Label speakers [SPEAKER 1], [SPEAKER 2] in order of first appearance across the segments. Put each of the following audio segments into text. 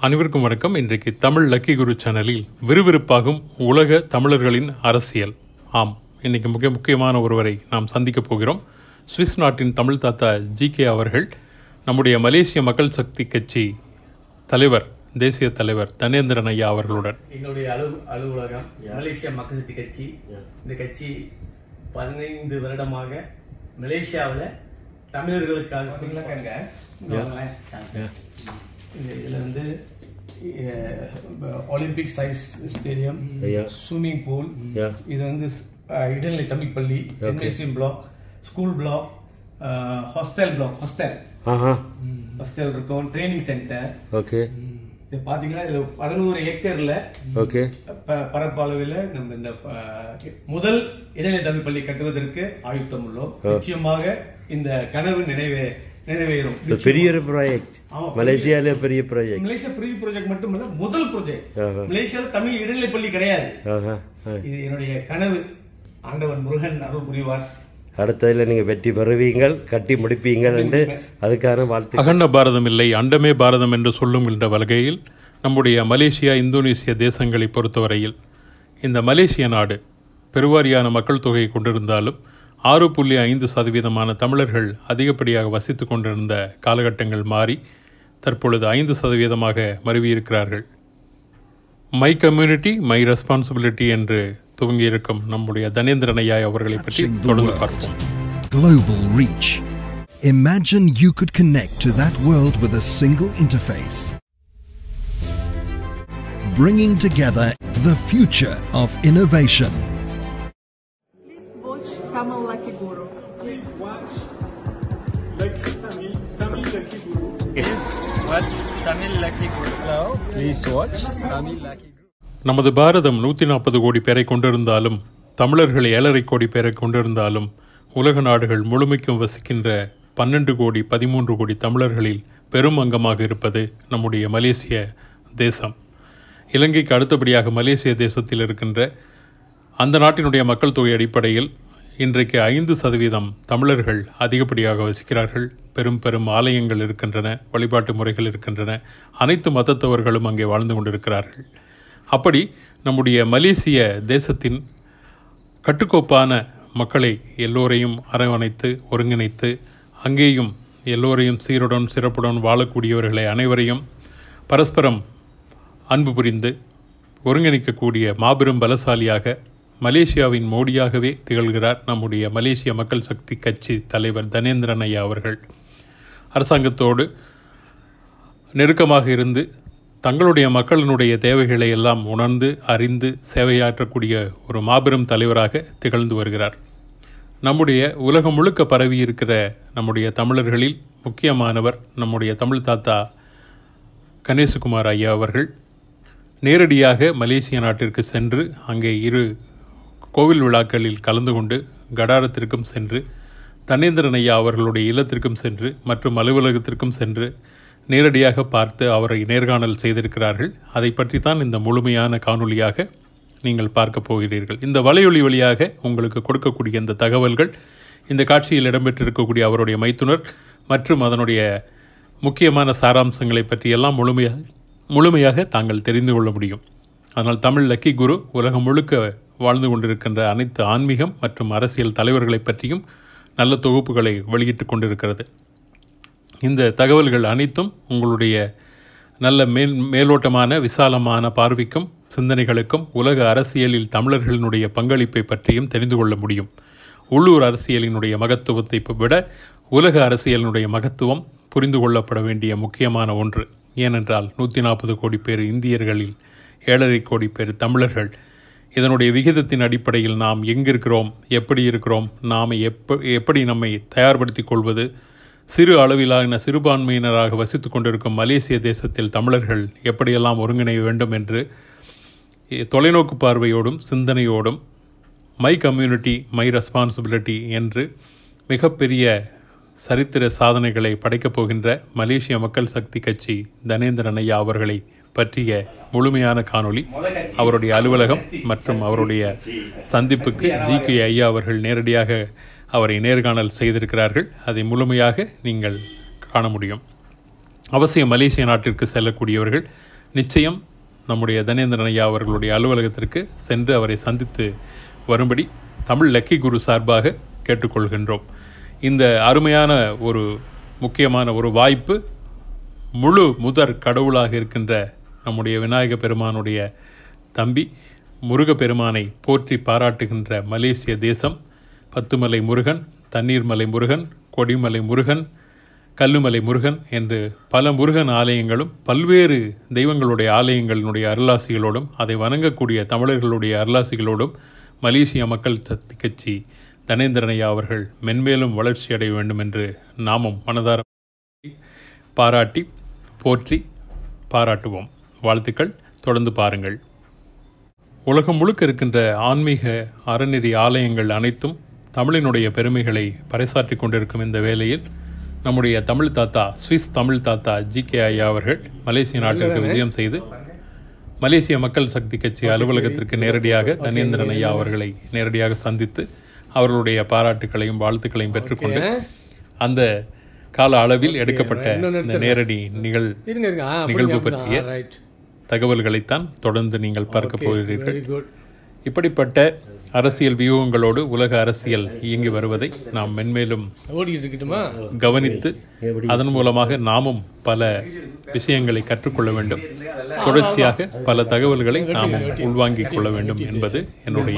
[SPEAKER 1] அனைவருக்கும் வணக்கம் இன்றைக்கு தமிழ் லக்கி குரு சேனலில் விறுவிறுப்பாகும் உலக தமிழர்களின் அரசியல் ஆம் இன்னைக்கு மிக முக்கியமான ஒருவரை நாம் சந்திக்கப் போகிறோம் சுவிஸ் நாட்டின் தமிழ் தாத்தா ஜி கே அவர்கள் நம்முடைய மலேசிய மக்கள் சக்தி கட்சி தலைவர் தேசிய தலைவர் தனேந்திரன் ஐயா அவர்களுடன்
[SPEAKER 2] எங்களுடைய அலு அலுவலகம் மலேசியா மக்கள் சக்தி கட்சி இந்த கட்சி பதினைந்து வருடமாக மலேசியாவில் தமிழர்களுக்காக பாத்தீங்கன்னாக்காங்க, இங்க வாங்களேன். இந்த- இதுல வந்து Olympic size stadium
[SPEAKER 3] Yeah.
[SPEAKER 2] Swimming pool
[SPEAKER 3] Yeah.
[SPEAKER 2] இது வந்து அஹ், இடைநிலை தமிழ் பள்ளி NSM block school block hostel block hostel
[SPEAKER 3] ஆஹா
[SPEAKER 2] ஹாஸ்டல் இருக்கும் ட்ரைனிங் சென்டர்
[SPEAKER 3] ஓகே
[SPEAKER 2] இது பாத்தீங்கன்னா இதுல பதினோரு ஏக்கர்ல
[SPEAKER 3] ஓகே
[SPEAKER 2] ப- பரப்பளவில் நம்ம இந்த அஹ், முதல் இடைநிலை தமிழ் பள்ளி கட்டுவதற்கு ஆயுத்தம் உள்ளோம் நிச்சயமாக இந்த கனவு நிறைவே நிறைவேறும்
[SPEAKER 3] இது பெரிய ஒரு ப்ராஜெக்ட்
[SPEAKER 2] ஆமா,
[SPEAKER 3] மலேசியால பெரிய ப்ராஜெக்ட்
[SPEAKER 2] மலேசியா பெரிய ப்ராஜெக்ட் மட்டுமல்ல முதல் ப்ராஜெக்ட்
[SPEAKER 3] ஆஹா.
[SPEAKER 2] மலேசியால தமிழ் இடைநிலை பள்ளி கிடையாது
[SPEAKER 3] ஆஹா ஆ.
[SPEAKER 2] இது என்னுடைய கனவு ஆண்டவன் முருகன் அருள் புரிவார்
[SPEAKER 3] அடுத்ததுல நீங்க வெற்றி பெறுவீங்கள் கட்டி முடிப்பீங்கள் என்று அதுக்கான வாழ்த்து
[SPEAKER 1] அகண்ட பாரதம் இல்லை அண்டமே பாரதம் என்று சொல்லுகின்ற வகையில் நம்முடைய மலேசியா இந்தோனேசிய தேசங்களை பொறுத்தவரையில் இந்த மலேசிய நாடு பெருவாரியான மக்கள் தொகையை கொண்டிருந்தாலும் ஆறு புள்ளி ஐந்து சதவீதமான தமிழர்கள் அதிகப்படியாக வசித்து கொண்டிருந்த காலகட்டங்கள் மாறி தற்பொழுது ஐந்து சதவீதமாக மருவியிருக்கிறார்கள் மை கம்யூனிட்டி மை ரெஸ்பான்சிபிலிட்டி என்று துவங்கியிருக்கும் நம்முடைய தனேந்திரன் ஐயா அவர்களை பற்றி
[SPEAKER 4] Touching the
[SPEAKER 1] தொடர்ந்து
[SPEAKER 4] world.
[SPEAKER 1] பார்ப்போம்
[SPEAKER 4] Global reach. Imagine you could connect to that world with a single interface. Bringing together the future of innovation.
[SPEAKER 5] Please watch Tamil Lucky Guru.
[SPEAKER 6] Please watch Lucky Tamil, Tamil Lucky Guru.
[SPEAKER 7] watch Tamil Lucky Guru. Hello. Please watch Tamil Lucky Guru.
[SPEAKER 1] நமது பாரதம் நூற்றி நாற்பது கோடி பேரை கொண்டிருந்தாலும் தமிழர்கள் ஏழரை கோடி பேரை கொண்டிருந்தாலும் உலக நாடுகள் முழுமைக்கும் வசிக்கின்ற பன்னெண்டு கோடி பதிமூன்று கோடி தமிழர்களில் பெரும் அங்கமாக இருப்பது நம்முடைய மலேசிய தேசம் இலங்கைக்கு அடுத்தபடியாக மலேசிய தேசத்தில் இருக்கின்ற அந்த நாட்டினுடைய மக்கள் தொகை அடிப்படையில் இன்றைக்கு ஐந்து சதவீதம் தமிழர்கள் அதிகப்படியாக வசிக்கிறார்கள் பெரும் பெரும் ஆலயங்கள் இருக்கின்றன வழிபாட்டு முறைகள் இருக்கின்றன அனைத்து மதத்தவர்களும் அங்கே வாழ்ந்து கொண்டிருக்கிறார்கள் அப்படி நம்முடைய மலேசிய தேசத்தின் கட்டுக்கோப்பான மக்களை எல்லோரையும் அரவணைத்து ஒருங்கிணைத்து அங்கேயும் எல்லோரையும் சீருடன் சிறப்புடன் வாழக்கூடியவர்களை அனைவரையும் பரஸ்பரம் அன்பு புரிந்து ஒருங்கிணைக்கக்கூடிய மாபெரும் பலசாலியாக மலேசியாவின் மோடியாகவே திகழ்கிறார் நம்முடைய மலேசிய மக்கள் சக்தி கட்சி தலைவர் தனேந்திரன் ஐயா அவர்கள் அரசாங்கத்தோடு நெருக்கமாக இருந்து தங்களுடைய மக்களினுடைய தேவைகளை எல்லாம் உணர்ந்து அறிந்து சேவையாற்றக்கூடிய ஒரு மாபெரும் தலைவராக திகழ்ந்து வருகிறார் நம்முடைய உலகம் முழுக்க பரவி இருக்கிற நம்முடைய தமிழர்களில் முக்கியமானவர் நம்முடைய தமிழ் தாத்தா கணேசகுமார் ஐயா அவர்கள் நேரடியாக மலேசிய நாட்டிற்கு சென்று அங்கே இரு கோவில் விழாக்களில் கலந்து கொண்டு கடாரத்திற்கும் சென்று தனேந்திரன் ஐயா அவர்களுடைய இல்லத்திற்கும் சென்று மற்றும் அலுவலகத்திற்கும் சென்று நேரடியாக பார்த்து அவரை நேர்காணல் செய்திருக்கிறார்கள் அதை பற்றி தான் இந்த முழுமையான காணொளியாக நீங்கள் பார்க்க போகிறீர்கள் இந்த வலையொலி வழியாக உங்களுக்கு கொடுக்கக்கூடிய இந்த தகவல்கள் இந்த காட்சியில் இடம்பெற்றிருக்கக்கூடிய அவருடைய மைத்துனர் மற்றும் அதனுடைய முக்கியமான சாராம்சங்களை பற்றியெல்லாம் முழுமையாக முழுமையாக தாங்கள் தெரிந்து கொள்ள முடியும் அதனால் தமிழ் லக்கி குரு உலகம் முழுக்க வாழ்ந்து கொண்டிருக்கின்ற அனைத்து ஆன்மீகம் மற்றும் அரசியல் தலைவர்களை பற்றியும் நல்ல தொகுப்புகளை வெளியிட்டு கொண்டிருக்கிறது இந்த தகவல்கள் அனைத்தும் உங்களுடைய நல்ல மேல் மேலோட்டமான விசாலமான பார்வைக்கும் சிந்தனைகளுக்கும் உலக அரசியலில் தமிழர்களினுடைய பங்களிப்பை பற்றியும் தெரிந்து கொள்ள முடியும் உள்ளூர் அரசியலினுடைய மகத்துவத்தை விட உலக அரசியலினுடைய மகத்துவம் புரிந்து கொள்ளப்பட வேண்டிய முக்கியமான ஒன்று ஏனென்றால் நூற்றி நாற்பது கோடி பேர் இந்தியர்களில் ஏழரை கோடி பேர் தமிழர்கள் இதனுடைய விகிதத்தின் அடிப்படையில் நாம் எங்கிருக்கிறோம் எப்படி இருக்கிறோம் நாம் எப்ப எப்படி நம்மை தயார்படுத்திக் கொள்வது சிறு அளவிலான சிறுபான்மையினராக வசித்து கொண்டிருக்கும் மலேசிய தேசத்தில் தமிழர்கள் எப்படியெல்லாம் ஒருங்கிணைய வேண்டும் என்று எ- தொலைநோக்கு பார்வையோடும் சிந்தனையோடும் மை கம்யூனிட்டி மை ரெஸ்பான்சிபிலிட்டி என்று மிகப்பெரிய சரித்திர சாதனைகளை படைக்கப் போகின்ற மலேசிய மக்கள் சக்தி கட்சி தனேந்திரன் ஐயா அவர்களை பற்றிய முழுமையான காணொளி அவருடைய அலுவலகம் மற்றும் அவருடைய சந்திப்புக்கு ஜி கே ஐயா அவர்கள் நேரடியாக அவரை நேர்காணல் செய்திருக்கிறார்கள் அதை முழுமையாக நீங்கள் காண முடியும் அவசியம் மலேசிய நாட்டிற்கு செல்லக்கூடியவர்கள் நிச்சயம் நம்முடைய தனேந்திரன் ஐயா அவர்களுடைய அலுவலகத்திற்கு சென்று அவரை சந்தித்து வரும்படி தமிழ் லக்கி குரு சார்பாக கேட்டுக்கொள்கின்றோம் இந்த அருமையான ஒரு முக்கியமான ஒரு வாய்ப்பு முழு முதற் கடவுளாக இருக்கின்ற நம்முடைய விநாயக பெருமானுடைய தம்பி முருகப்பெருமானை போற்றி பாராட்டுகின்ற மலேசிய தேசம் பத்துமலை முருகன் தண்ணீர்மலை முருகன் கொடிமலை முருகன் கல்லுமலை முருகன் என்று பல முருகன் ஆலயங்களும் பல்வேறு தெய்வங்களுடைய ஆலயங்களினுடைய அருளாசிகளோடும் அதை வணங்கக்கூடிய தமிழர்களுடைய அருளாசிகளோடும் மலேசிய மக்கள் சக்தி கட்சி தனேந்திரனையா அவர்கள் மென்மேலும் வளர்ச்சி அடைய வேண்டும் என்று நாமும் மனதார பாராட்டி போற்றி பாராட்டுவோம் வாழ்த்துக்கள் தொடர்ந்து பாருங்கள் உலகம் முழுக்க இருக்கின்ற ஆன்மீக அறநெறி ஆலயங்கள் அனைத்தும் தமிழினுடைய பெருமைகளை பறைசாற்றி கொண்டிருக்கும் இந்த வேளையில் நம்முடைய தமிழ் தாத்தா சுவிஸ் தமிழ் தாத்தா ஜி கே ஐயா அவர்கள் மலேசிய நாட்டிற்கு விஜயம் செய்து மலேசிய மக்கள் சக்தி கட்சி அலுவலகத்திற்கு நேரடியாக தனேந்திரன் ஐயா அவர்களை நேரடியாக சந்தித்து அவர்களுடைய பாராட்டுக்களையும் வாழ்த்துக்களையும் பெற்றுக்கொண்டு அந்த கால அளவில் எடுக்கப்பட்ட இந்த நேரடி நிகழ்
[SPEAKER 8] இருங்க இருங்க ஆ,
[SPEAKER 1] நிகழ்வு
[SPEAKER 8] அப்படிங்க,
[SPEAKER 1] பற்றிய
[SPEAKER 8] ஆ, right.
[SPEAKER 1] தகவல்களைத்தான் தொடர்ந்து நீங்கள் பார்க்க போகிறீர்கள்
[SPEAKER 8] Very good.
[SPEAKER 1] இப்படிப்பட்ட அரசியல் வியூகங்களோடு உலக அரசியல் இயங்கி வருவதை நாம் மென்மேலும்
[SPEAKER 8] ஓடிக்கிட்டு இருக்கட்டுமா
[SPEAKER 1] கவனித்து அதன் மூலமாக நாமும் பல விஷயங்களை கற்றுக்கொள்ள வேண்டும் தொடர்ச்சியாக பல தகவல்களை நாமும் உள்வாங்கிக் கொள்ள வேண்டும் என்பது என்னுடைய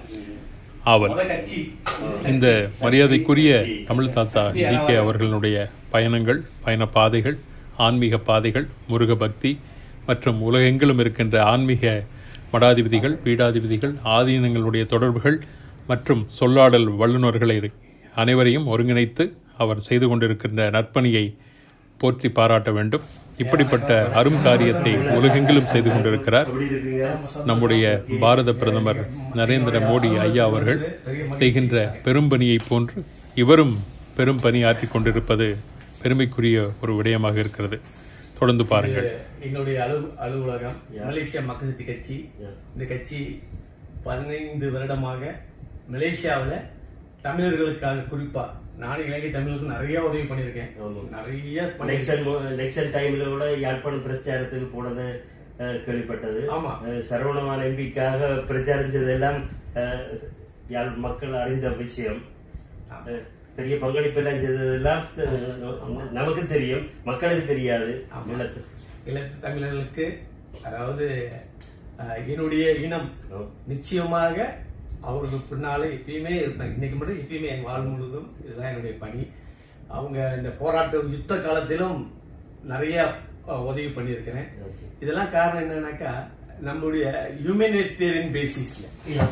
[SPEAKER 1] ஆவல்
[SPEAKER 2] கட்சி
[SPEAKER 1] இந்த மரியாதைக்குரிய தமிழ் தாத்தா ஜி கே அவர்களுடைய பயணங்கள் பயண பாதைகள் ஆன்மீக பாதைகள் முருக பக்தி மற்றும் உலகெங்கிலும் இருக்கின்ற ஆன்மீக மடாதிபதிகள் பீடாதிபதிகள் ஆதீனங்களுடைய தொடர்புகள் மற்றும் சொல்லாடல் வல்லுநர்களை அனைவரையும் ஒருங்கிணைத்து அவர் செய்து கொண்டிருக்கின்ற நற்பணியை போற்றி பாராட்ட வேண்டும் இப்படிப்பட்ட அரும் காரியத்தை உலகெங்கிலும் செய்து கொண்டிருக்கிறார் நம்முடைய பாரத பிரதமர் நரேந்திர மோடி ஐயா அவர்கள் செய்கின்ற பெரும்பணியை போன்று இவரும் பெரும் பணி ஆற்றிக் கொண்டிருப்பது பெருமைக்குரிய ஒரு விடயமாக இருக்கிறது தொடர்ந்து பாருங்கள்
[SPEAKER 2] எங்களுடைய அலு அலுவலகம் மலேசியா மக்கள் சக்தி கட்சி இந்த கட்சி பதினைந்து வருடமாக மலேசியாவுல தமிழர்களுக்காக குறிப்பா நானும் இலங்கை தமிழர்களுக்கு நிறைய உதவி பண்ணியிருக்கேன் நிறைய பண்ணி-
[SPEAKER 3] எலெக்ஷன் எலெக்ஷன் டைம்ல கூட யாழ்ப்பாணம் பிரச்சாரத்துக்கு போனது அஹ், கேள்விப்பட்டது
[SPEAKER 2] ஆமா.
[SPEAKER 3] அஹ், சரவணமான் எம்பிக்காக பிரச்சாரம் செய்ததெல்லாம் அஹ், யாழ் மக்கள் அறிந்த விஷயம் அஹ், பெரிய பங்களிப்பு எல்லாம் செய்ததெல்லாம் அஹ், நமக்கு தெரியும் மக்களுக்கு தெரியாது நிலத்து.
[SPEAKER 2] இலத்து தமிழர்களுக்கு அதாவது அஹ், என்னுடைய இனம்
[SPEAKER 3] ஆம்.
[SPEAKER 2] நிச்சயமாக அவர்கள் பின்னாலே எப்பயுமே இருப்பேன் இன்னைக்கு மட்டும் எப்பயுமே என் வாழ் முழுதும் இதுதான் என்னுடைய பணி அவங்க இந்த போராட்ட யுத்த காலத்திலும் நிறைய அஹ், உதவி பண்ணியிருக்கிறேன் இதெல்லாம் காரணம் என்னன்னாக்கா நம்முடைய ஹியூமனிடேரியன் பேசிஸ்ல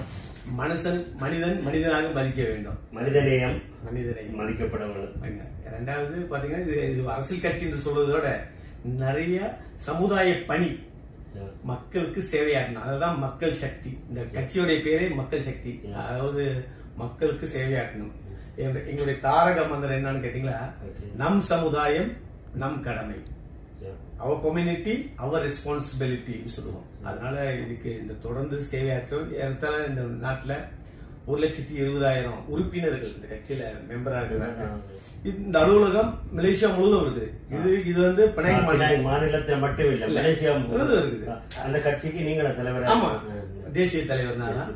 [SPEAKER 2] மனுஷன் மனிதன் மனிதனாக மதிக்க வேண்டும்
[SPEAKER 3] மனிதநேயம்
[SPEAKER 2] மனிதனை
[SPEAKER 3] மதிக்கப்பட வேண்டும்
[SPEAKER 2] பாருங்க. ரெண்டாவது பாத்தீங்கன்னா இது இது அரசியல் கட்சி என்று சொல்வதோட நிறைய சமுதாய பணி மக்களுக்கு சேவையாற்றணும் அதுதான் மக்கள் சக்தி இந்த கட்சியுடைய பேரே மக்கள் சக்தி அதாவது மக்களுக்கு சேவையாற்றணும் எங்க- எங்களுடைய தாரக மந்திரம் என்னன்னு கேட்டீங்களா நம் சமுதாயம் நம் கடமை அவர் கம்யூனிட்டி அவர் ரெஸ்பான்சிபிலிட்டி சொல்லுவோம் அதனால இதுக்கு இந்த தொடர்ந்து சேவையாற்றும் ஏறத்தாழ இந்த நாட்டுல ஒரு லட்சத்தி இருபதாயிரம் உறுப்பினர்கள் இந்த கட்சியில மெம்பரா இருக்கிறாங்க இந்த அலுவலகம் மலேசியா முழுவதும் வருது இது இது வந்து பிணைய
[SPEAKER 3] பினாங்
[SPEAKER 2] மாநிலம்
[SPEAKER 3] மாநிலத்துல மட்டும் இல்ல
[SPEAKER 2] இல்ல.
[SPEAKER 3] மலேசியா
[SPEAKER 2] முழுவதும் இருக்குது.
[SPEAKER 3] அந்த கட்சிக்கு நீங்கள தலைவரா
[SPEAKER 2] ஆமா தேசிய தலைவர் தான்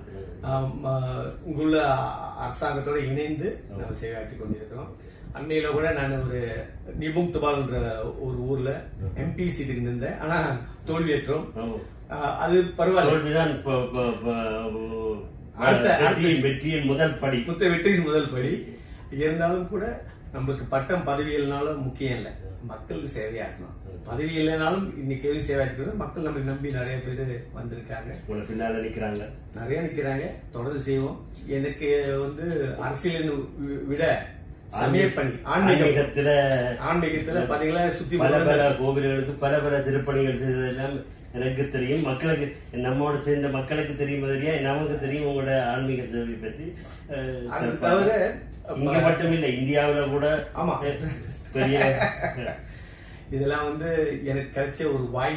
[SPEAKER 2] உங்களுள்ள அரசாங்கத்தோட இணைந்து நம்ம சேவையாற்றி கொண்டிருக்கிறோம் அண்மையில கூட நான் ஒரு நிபுங் துபால்ன்ற ஒரு ஊர்ல எம்பி சீட்டுக்கு நின்றேன் ஆனா தோல்வியேற்றோம்
[SPEAKER 3] ஆமா.
[SPEAKER 2] ஆஹ் அது பரவாயில்ல
[SPEAKER 3] தோல்விதான் இப்ப- இப்ப- இப்ப-
[SPEAKER 2] அடுத்த-
[SPEAKER 3] வெற்றியின் வெற்றியின் முதல் படி
[SPEAKER 2] முத்த வெற்றியின் முதல் படி இருந்தாலும் கூட நம்மளுக்கு பட்டம் பதவி இல்லைனாலும் முக்கியம் இல்லை மக்களுக்கு சேவையாற்றணும் பதவி இல்லைனாலும் இன்னைக்கு வரையும் சேவையாற்றணும் மக்கள் நம்மளை நம்பி நிறைய பேர் வந்திருக்காங்க
[SPEAKER 3] உங்களை பின்னால நிக்கிறாங்க
[SPEAKER 2] நிறைய நிக்கிறாங்க தொடர்ந்து செய்வோம் எனக்கு வந்து அரசியல் விட சமயப்பணி ஆன்மீக
[SPEAKER 3] ஆன்மீகத்துல
[SPEAKER 2] ஆன்மீகத்துல பாத்தீங்களா சுத்தி
[SPEAKER 3] பல பல
[SPEAKER 2] முழுக்க
[SPEAKER 3] கோவில்களுக்கு பல பல திருப்பணிகள் செய்ததெல்லாம் எனக்கு தெரியும் மக்களுக்கு நம்மோட சேர்ந்த மக்களுக்கு தெரியும் மாதிரியா நமக்கு தெரியும் உங்களோட ஆன்மீக சேவை பற்றி அஹ்,
[SPEAKER 2] அது
[SPEAKER 3] சிறப்பாக.
[SPEAKER 2] தவிர
[SPEAKER 3] இங்க மட்டும் இல்ல இந்தியாவுல கூட
[SPEAKER 2] ஆமா.
[SPEAKER 3] அஹ், பெரிய
[SPEAKER 2] இதெல்லாம் வந்து எனக்கு கிடைச்ச ஒரு வாய்ப்பு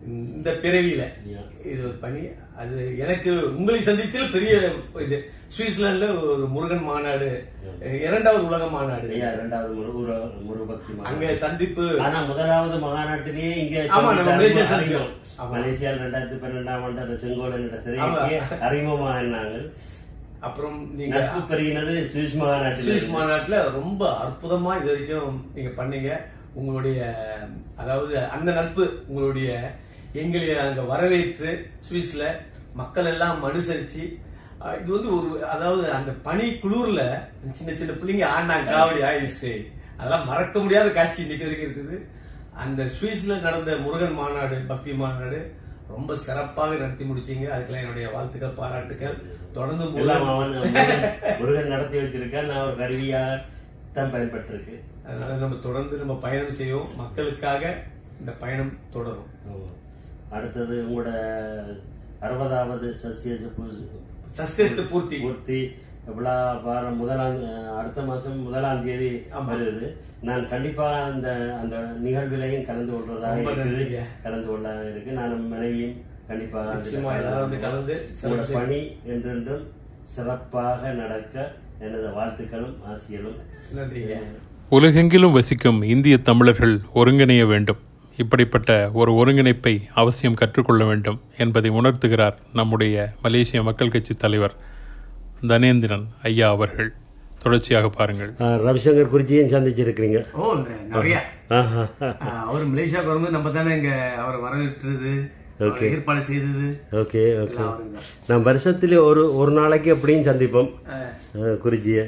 [SPEAKER 2] இந்த பிறவியில
[SPEAKER 3] Yeah.
[SPEAKER 2] இது ஒரு பணி அது எனக்கு உங்களை சந்தித்தில் பெரிய இது சுவிட்சர்லாந்துல ஒரு முருகன் மாநாடு இரண்டாவது உலக மாநாடு
[SPEAKER 3] ஐயா இரண்டாவது முரு முரு- முருகபக்தி
[SPEAKER 2] அங்க
[SPEAKER 3] மகாநாடு.
[SPEAKER 2] சந்திப்பு
[SPEAKER 3] ஆனா முதலாவது மகாநாட்டிலேயே இங்க
[SPEAKER 2] ஆமா, நம்ம மலேசியா
[SPEAKER 3] அறிமுகம்.
[SPEAKER 2] சந்திச்சோம். ஆமா.
[SPEAKER 3] மலேசியாவில் ரெண்டாயிரத்தி பன்னெண்டாம் ஆண்டு அந்த செங்கோலன்
[SPEAKER 2] ஆமா.
[SPEAKER 3] திரைக்கு அறிமுகமானாங்க
[SPEAKER 2] அப்புறம் நீங்க
[SPEAKER 3] நட்பு பெருகினது சுவிஸ் மகாநாட்டில்
[SPEAKER 2] சுவிஸ் மாநாட்டுல ரொம்ப அற்புதமா இது வரைக்கும் நீங்க பண்ணீங்க உங்களுடைய அதாவது அந்த நட்பு உங்களுடைய எங்களை அங்க வரவேற்று சுவிஸ்ல மக்கள் எல்லாம் அனுசரிச்சு அஹ், இது வந்து ஒரு அதாவது அந்த பனி குளிர்ல சின்ன சின்ன பிள்ளைங்க ஆண்டாங்க காவடி ஆயிடுச்சு அதெல்லாம் மறக்க முடியாத காட்சி இன்னைக்கு வரைக்கும் இருக்குது அந்த சுவிஸ்ல நடந்த முருகன் மாநாடு பக்தி மாநாடு ரொம்ப சிறப்பாக நடத்தி முடிச்சீங்க அதுக்கெல்லாம் என்னுடைய வாழ்த்துக்கள் பாராட்டுக்கள் தொடர்ந்து
[SPEAKER 3] எல்லாம்
[SPEAKER 2] முருகன்
[SPEAKER 3] அவன் முருகன் முருகன் நடத்தி வச்சிருக்கான் நான் ஒரு கருவியா தான் பயன்பட்டிருக்கு
[SPEAKER 2] அதனால நம்ம தொடர்ந்து நம்ம பயணம் செய்வோம் மக்களுக்காக இந்த பயணம் தொடரும்
[SPEAKER 3] ஆமா. அடுத்தது உங்களோட அறுபதாவது சசிய
[SPEAKER 2] சஸ்திரத்தை பூர்த்தி
[SPEAKER 3] பூர்த்தி விழா வாரம் முதலாம் அஹ், அடுத்த மாசம் முதலாம் தேதி
[SPEAKER 2] ஆமா.
[SPEAKER 3] வருது நான் கண்டிப்பா அந்த அந்த நிகழ்விலையும் கலந்து கொள்றதாக
[SPEAKER 2] ரொம்ப
[SPEAKER 3] இருக்குது
[SPEAKER 2] நன்றிங்க.
[SPEAKER 3] கலந்து கொள்ள இருக்கு நானும் மனைவியும் கண்டிப்பாக அதில்
[SPEAKER 2] நிச்சயமா எல்லாரும் வந்து கலந்து
[SPEAKER 3] உங்களோட
[SPEAKER 2] சிறப்பு
[SPEAKER 3] பணி என்றென்றும் சிறப்பாக நடக்க எனது வாழ்த்துக்களும் ஆசிகளும்
[SPEAKER 2] நன்றிங்க
[SPEAKER 1] உலகெங்கிலும் வசிக்கும் இந்திய தமிழர்கள் ஒருங்கிணைய வேண்டும் இப்படிப்பட்ட ஒரு ஒருங்கிணைப்பை அவசியம் கற்றுக்கொள்ள வேண்டும் என்பதை உணர்த்துகிறார் நம்முடைய மலேசிய மக்கள் கட்சி தலைவர் தனேந்திரன் ஐயா அவர்கள் தொடர்ச்சியாக பாருங்கள்
[SPEAKER 3] ரவிசங்கர் குறிச்சியும் சந்திச்சிருக்கிறீங்க
[SPEAKER 2] ஓ ந- நிறைய ஆஹ், அவர் மலேசியாவுக்கு வரும்போது நம்ம தானே இங்க அவரை வரவேற்றது அவரை ஏற்பாடு செய்தது
[SPEAKER 3] ஓகே ஓகே
[SPEAKER 2] எல்லாம் அவருங்க.
[SPEAKER 3] நான் வருஷத்துல ஒரு ஒரு நாளைக்கு அப்படியும் சந்திப்போம் அஹ், குறிச்சியை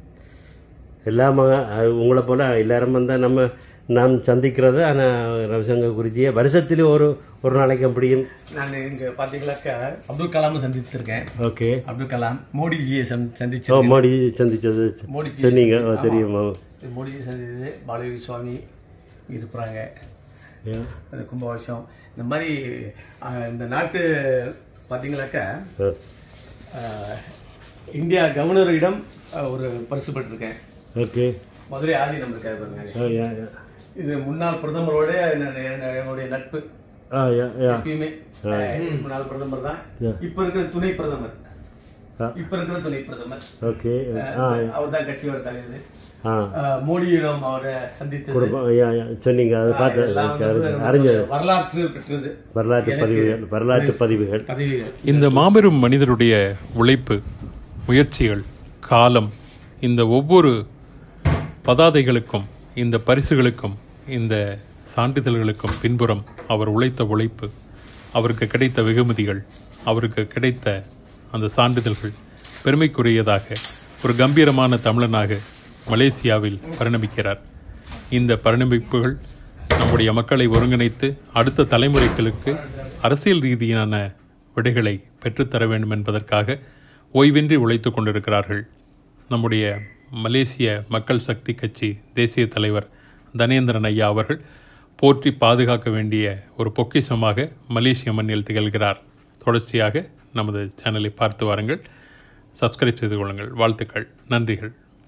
[SPEAKER 3] எல்லா மக அஹ், உங்களை போல எல்லாரும் வந்தால் நம்ம நாம் சந்திக்கிறது ஆனால் ரவிசங்கர் குறிச்சியை வருஷத்துல ஒரு ஒரு நாளைக்கு அப்படியும்
[SPEAKER 2] நான் இங்க பாத்தீங்களாக்கா அப்துல் கலாம் சந்தித்திருக்கேன்
[SPEAKER 3] ஓகே
[SPEAKER 2] அப்துல் கலாம் மோடிஜியை சந்தி-
[SPEAKER 3] ஓ
[SPEAKER 2] சந்திச்சிருக்கேன்
[SPEAKER 3] மோடி சந்திச்சது
[SPEAKER 2] மோடிஜி
[SPEAKER 3] சொன்னீங்க ஓ,
[SPEAKER 2] ஆமா.
[SPEAKER 3] தெரியுமா
[SPEAKER 2] மோடிஜி சந்தித்தது பாலவி சுவாமி இருப்பாங்க
[SPEAKER 3] Yeah.
[SPEAKER 2] அந்த கும்பாபிஷம் இந்த மாதிரி அஹ், இந்த நாட்டு பாத்தீங்களாக்கா
[SPEAKER 3] அஹ்,
[SPEAKER 2] அஹ், இந்தியா கவர்னரிடம் அஹ், ஒரு பரிசு பெற்றிருக்கேன்
[SPEAKER 3] ஓகே
[SPEAKER 2] மதுரை ஆதீனம் இருக்காரு பாருங்க
[SPEAKER 3] ஆ யா யா
[SPEAKER 2] இது முன்னாள் பிரதமரோட என்ன- என்ன- என்னுடைய நட்பு
[SPEAKER 3] ஆ யா யா
[SPEAKER 2] எப்பயுமே அஹ், முன்னாள் பிரதமர் தான்
[SPEAKER 3] Yeah.
[SPEAKER 2] இப்ப இருக்கிற துணை பிரதமர்
[SPEAKER 3] ஆ.
[SPEAKER 2] இப்ப இருக்கிற துணை பிரதமர்
[SPEAKER 3] ஓகே ஆ
[SPEAKER 2] அவர் தான் கட்சியோட தலைவர்
[SPEAKER 3] ஆ
[SPEAKER 2] அஹ், மோடியிடம் அவரை சந்தித்தது
[SPEAKER 3] குடும்பம் யா யா சொன்னீங்க அதை
[SPEAKER 2] அஹ், எல்லாம் வந்து
[SPEAKER 3] பார்த்து அறிஞ்சது
[SPEAKER 2] வரலாற்று பெற்றது
[SPEAKER 3] வரலாற்று
[SPEAKER 2] எனக்கு
[SPEAKER 3] பதிவுகள் வரலாற்று பதிவுகள்
[SPEAKER 2] பதவிகள்
[SPEAKER 1] இந்த மாபெரும் மனிதருடைய உழைப்பு முயற்சிகள் காலம் இந்த ஒவ்வொரு பதாதைகளுக்கும் இந்த பரிசுகளுக்கும் இந்த சான்றிதழ்களுக்கும் பின்புறம் அவர் உழைத்த உழைப்பு அவருக்கு கிடைத்த வெகுமதிகள் அவருக்கு கிடைத்த அந்த சான்றிதழ்கள் பெருமைக்குரியதாக ஒரு கம்பீரமான தமிழனாக மலேசியாவில் பரிணமிக்கிறார் இந்த பரிணமிப்புகள் நம்முடைய மக்களை ஒருங்கிணைத்து அடுத்த தலைமுறைகளுக்கு அரசியல் ரீதியான விடைகளை பெற்றுத்தர வேண்டும் என்பதற்காக ஓய்வின்றி உழைத்து கொண்டிருக்கிறார்கள் நம்முடைய மலேசிய மக்கள் சக்தி கட்சி தேசிய தலைவர் தனேந்திரன் ஐயா அவர்கள் போற்றி பாதுகாக்க வேண்டிய ஒரு பொக்கிஷமாக மலேசிய மண்ணில் திகழ்கிறார் தொடர்ச்சியாக நமது சேனலை பார்த்து வாருங்கள் சப்ஸ்கிரைப் செய்து கொள்ளுங்கள் வாழ்த்துக்கள் நன்றிகள்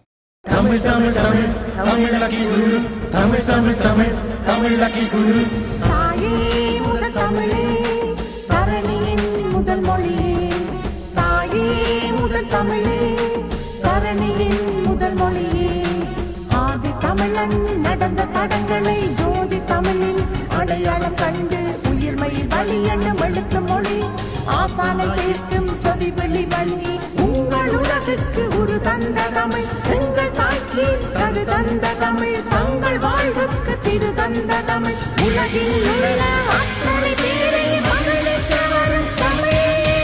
[SPEAKER 5] தாயே முதல் தமிழே தரணியின் முதல் மொழியே தாயே முதல் தமிழே தரணியின் முதல் மொழியே ஆதி தமிழன் நடந்த தடங்களை ஜோதி தமிழில் அடையாளம் கண்டு உயிர்மையில் வழி எண்ணும் எழுத்து மொழி ஆசானை கேட்கும் சொதி வெளி வழி உங்கள் உலகுக்கு ஒரு தந்த தமிழ் எங்கள் தாய்க்கு கரு தந்த தமிழ் தங்கள் வாழ்வுக்கு திரு தந்த தமிழ் உலகில் உள்ள அத்தனை பேரை மகிழ்விக்க வரும் தமிழ்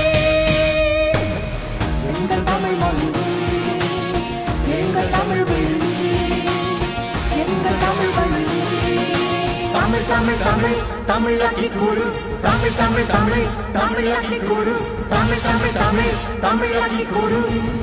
[SPEAKER 5] எங்கள் தமிழ் மொழியே எங்கள் தமிழ் வழியே எங்கள் தமிழ் வழியே தமிழ் தமிழ் தமிழ் தமிழாக்கி கூறு தமிழ் தமிழ் தமிழ் தமிழாக்கி கூறு தமிழ் தமிழ் தமிழ் தமிழாக்கி கூறு